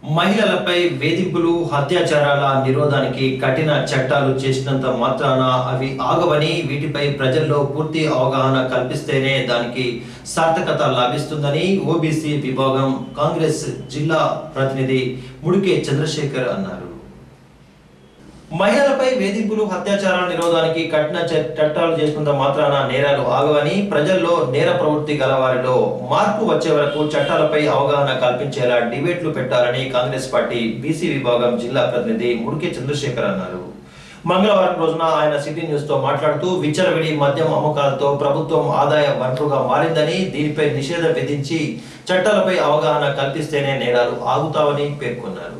మహిళలపై వేధింపులు అత్యాచారాల నిరోధానికి కఠిన చట్టాలు చేసినంత మాత్రాన అవి ఆగవని వీటిపై ప్రజల్లో పూర్తి అవగాహన కల్పిస్తేనే దానికి సార్థకత లభిస్తుందని ఓబీసీ విభాగం కాంగ్రెస్ జిల్లా ప్రతినిధి ముడికే చంద్రశేఖర్ అన్నారు మహిళలపై వేధింపులు అత్యాచారాల నిరోధానికి కఠిన చ- చట్టాలు చేసుకున్నంత మాత్రాన నేరాలు ఆగవని ప్రజల్లో నేర ప్రవృత్తి గల వారిలో మార్పు వచ్చే వరకు చట్టాలపై అవగాహన కల్పించేలా డిబేట్లు పెట్టాలని కాంగ్రెస్ పార్టీ బీసీ విభాగం జిల్లా ప్రతినిధి ముడికే చంద్రశేఖర్ అన్నారు మంగళవారం రోజున ఆయన సిటీ న్యూస్ తో మాట్లాడుతూ విచ్చలవిడి మద్యం అమ్మకాలతో ప్రభుత్వం ఆదాయ వనరుగా మారిందని దీనిపై నిషేధం విధించి చట్టాలపై అవగాహన కల్పిస్తేనే నేరాలు ఆగుతావని పేర్కొన్నారు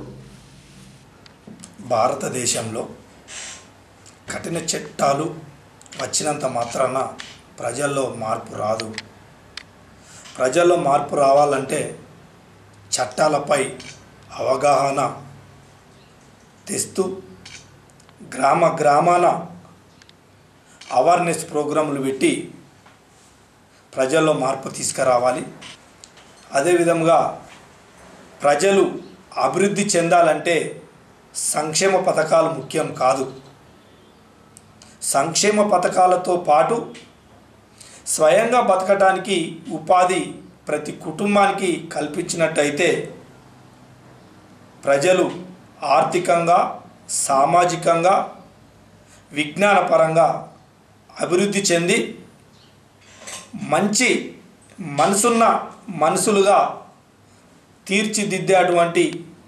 భారతదేశంలో కఠిన చట్టాలు వచ్చినంత మాత్రాన ప్రజల్లో మార్పు రాదు ప్రజల్లో మార్పు రావాలంటే చట్టాలపై అవగాహన తెస్తూ గ్రామ గ్రామాన అవేర్నెస్ ప్రోగ్రాములు పెట్టి ప్రజల్లో మార్పు తీసుకురావాలి అదేవిధంగా ప్రజలు అభివృద్ధి చెందాలంటే సంక్షేమ పథకాలు ముఖ్యం కాదు సంక్షేమ పథకాలతో పాటు స్వయంగా బతకటానికి ఉపాధి ప్రతి కుటుంబానికి కల్పించినట్టయితే ప్రజలు ఆర్థికంగా సామాజికంగా విజ్ఞానపరంగా అభివృద్ధి చెంది మంచి మనసున్న మనుషులుగా తీర్చిదిద్దేటువంటి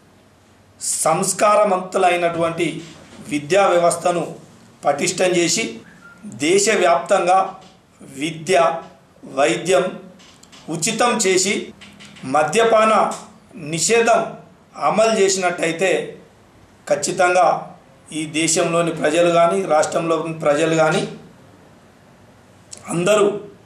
సంస్కారవంతులైనటువంటి విద్యా వ్యవస్థను పటిష్టం చేసి దేశవ్యాప్తంగా విద్య వైద్యం ఉచితం చేసి మద్యపాన నిషేధం అమలు చేసినట్టయితే ఖచ్చితంగా ఈ దేశంలోని ప్రజలు కానీ రాష్ట్రంలోని ప్రజలు కానీ అందరూ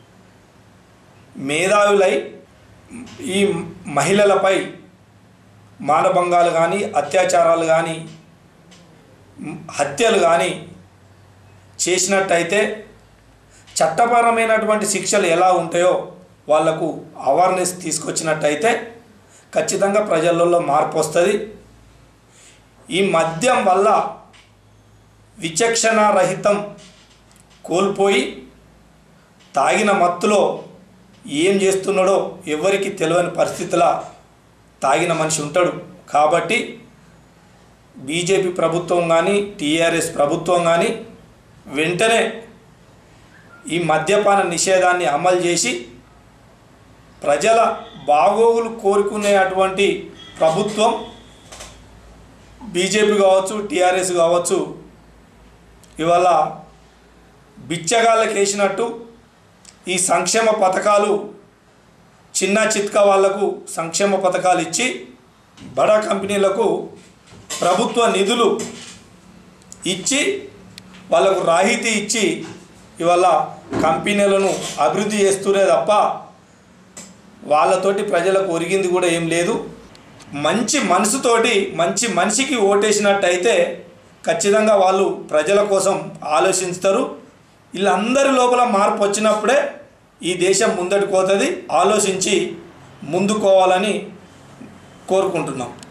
మేధావులై ఈ మహిళలపై మానభంగాలు కానీ అత్యాచారాలు కానీ మ్, హత్యలు కానీ చేసినట్టయితే చట్టపరమైనటువంటి శిక్షలు ఎలా ఉంటాయో వాళ్లకు అవేర్నెస్ తీసుకొచ్చినట్టయితే ఖచ్చితంగా ప్రజలలో మార్పు వస్తుంది ఈ మద్యం వల్ల విచక్షణ రహితం కోల్పోయి తాగిన మత్తులో ఏం చేస్తున్నాడో ఎవరికి తెలియని పరిస్థితిలా తాగిన మనిషి ఉంటాడు కాబట్టి బీజేపీ ప్రభుత్వం కానీ టీఆర్ఎస్ ప్రభుత్వం కానీ వెంటనే ఈ మద్యపాన నిషేధాన్ని అమలు చేసి ప్రజల బాగోగులు కోరుకునేటువంటి ప్రభుత్వం బీజేపీ కావచ్చు టీఆర్ఎస్ కావచ్చు ఇవాళ బిచ్చగాళ్ళకి వేసినట్టు ఈ సంక్షేమ పథకాలు చిన్న చిత్క వాళ్లకు సంక్షేమ పథకాలు ఇచ్చి బడా కంపెనీలకు ప్రభుత్వ నిధులు ఇచ్చి వాళ్ళకు రాయితీ ఇచ్చి ఇవాళ కంపెనీలను అభివృద్ధి చేస్తూనే తప్ప వాళ్ళతోటి ప్రజలకు ఒరిగింది కూడా ఏం లేదు మంచి మనసుతోటి మంచి మనిషికి ఓటేసినట్టయితే ఖచ్చితంగా వాళ్ళు ప్రజల కోసం ఆలోచిస్తారు వీళ్ళందరి లోపల మార్పు వచ్చినప్పుడే ఈ దేశం ముందటికి పోతుంది ఆలోచించి ముందుకోవాలని కోరుకుంటున్నాం